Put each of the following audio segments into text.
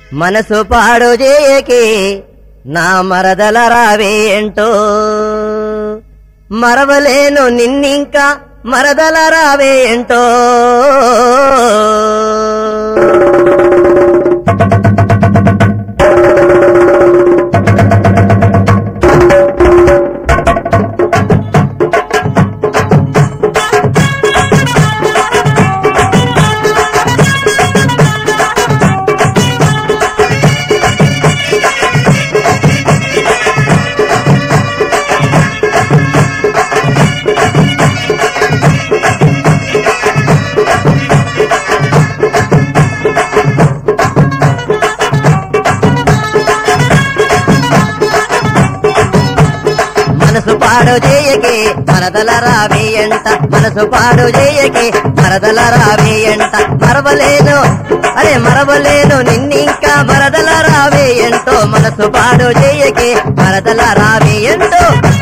మనసు పాడు చేయకి నా మరదల రావేంటో మరవలేను నిన్నింకా మరదల రావేంటో మనసు పాడు చేయకి మరదల రావేయంట మనసు పాడు చేయకి మరదల రావేయంట మరవలేను అరే మరవలేను నిన్నింకా మరదల రావేయంటో మనసు పాడు చేయకి మరదల రావేయంటో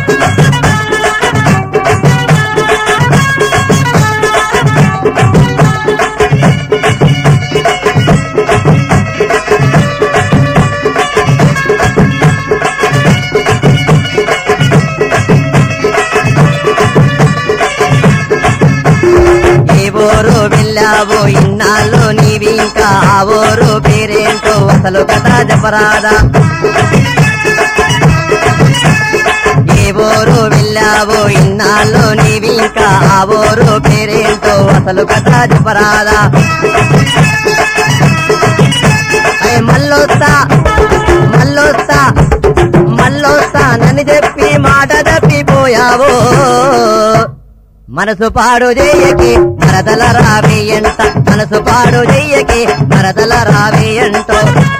ఏ ఊరు వెళ్ళావో ఇన్నాళ్ళు నీవి ఇంకా ఆ ఊరు పేరేంటో అసలు కథ చెప్పరాదా ఏ ఊరు వెళ్ళావో ఇన్నాళ్ళు నీవి ఇంకా ఆ ఊరు పేరేంటో అసలు కథ చెప్పరాదా అరే మల్లొస్తా మల్లొస్తా మల్లొస్తా నన్ను చెప్పి మాట తప్పిపోయావో మనసు పాడు చెయ్యకి మరదల రావేయంట మనసు పాడు చెయ్యకి మరదల రావేయంటో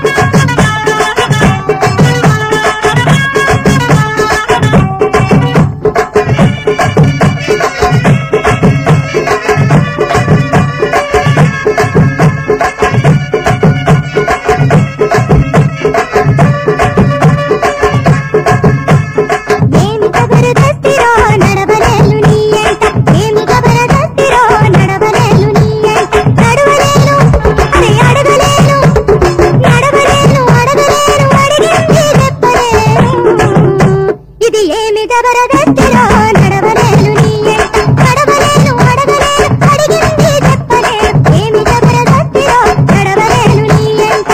ఏమి జబరదస్తిరో నడవలేను నీ ఎంట ఏమి జబరదస్తిరో నడవలేను నీ ఎంట నడవలేను అరే అడగలేను నడవలేను అడగలేను అడిగింది చెప్పలేను ఇది ఏమి జబరదస్తిరో నడవలేను నీ ఎంట నడవలేను అడగలేను అడిగింది చెప్పలేను ఏమి జబరదస్తిరో నడవలేను నీ ఎంట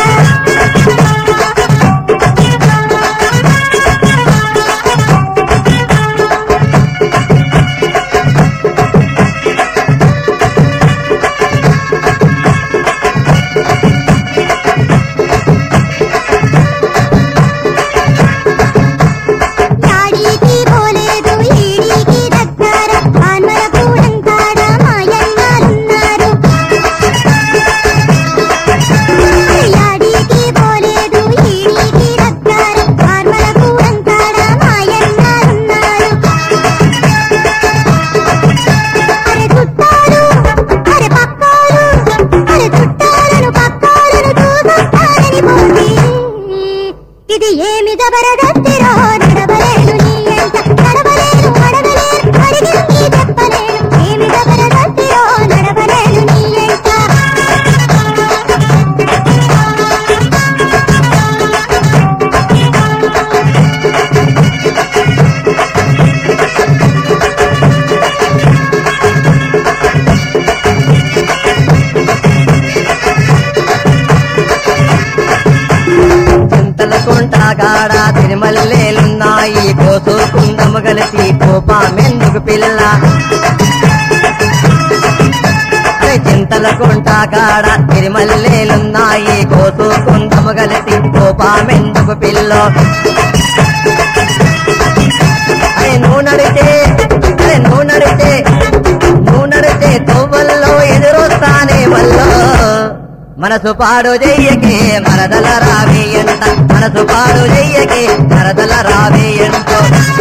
యాడికి పోలేదు ఈడికి దగ్గర ఆన్మల కూడంకాడ మాయన్నారున్నారు యాడికి పోలేదు ఈడికి దగ్గర ఆన్మల కూడంకాడ మాయన్నారున్నారు అరే చుట్టాలు అరే పక్కాలు అరే చుట్టాలను పక్కాలను చూసొస్తానని పోతే ఇది ఏమి జబరదస్తిరో నడవలేను నీ ఎంట నడవలేను అడగలేను అడిగింది చెప్పలేను ఏమి జబరదస్తిరో నడవలేను నీ ఎంట చింతల కుంట కాడ తిరుమల్లేలున్నాయి కోసుకుందము కలిసి కోపామెందుకు పిల్ల అరే చింతల కుంట కాడ తిరుమల్లేలున్నాయి కోసుకుందము కలిసి కోపామెందుకు పిల్ల అరే నువ్వు నడితే అరే నువ్వు నడితే నువ్వు నడితే తోవల్లో ఎదురొస్తానే వల్లో మనసు పాడు చెయ్యకే మరదల రావేయంట మనసు పాడు చెయ్యకే మరదల రావేయంటో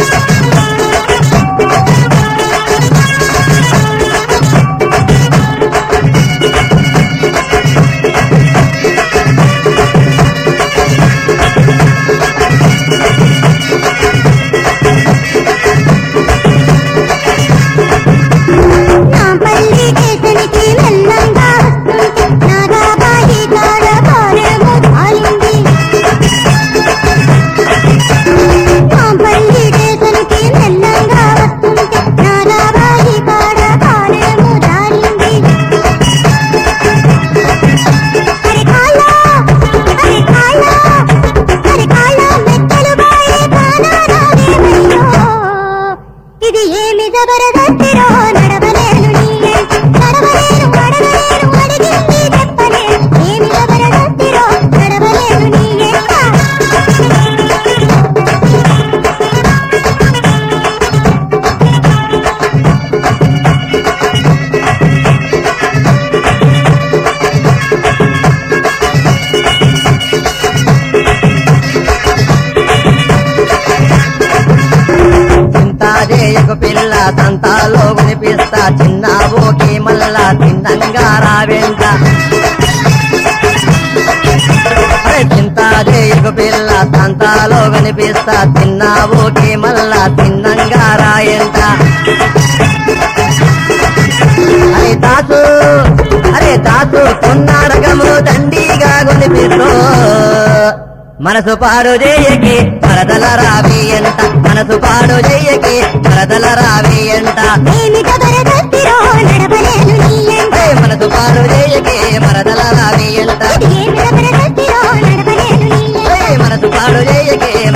నా పల్లి దేశానికి మెల్లంగా వస్తుంటే నాగాబాయి కాడ కారేమో కాలింది చిన్న ఓకే మళ్ళా తిన్నంగా రావెంట అరే చింతాదే ఇక పిల్ల తంతాలో కనిపిస్తా తిన్నా ఓకే మళ్ళా తిన్నంగా రాయంట అరే తాసు అరే తాసు కొన్నాడకము దండిగా కొనిపిస్తూ మనసు పాడు చేయకి వరదల రావి ఎంత మనసు పాడు చేయకి వరదల రావి ఎంత ఏమిట బరదత్తిరో నడవలేను నీ ఎంట ఏ మనసు పాడు చేయకి వరదల రావి ఎంత ఏమిట బరదత్తిరో నడవలేను నీ ఎంట ఏ మనసు పాడు చేయకి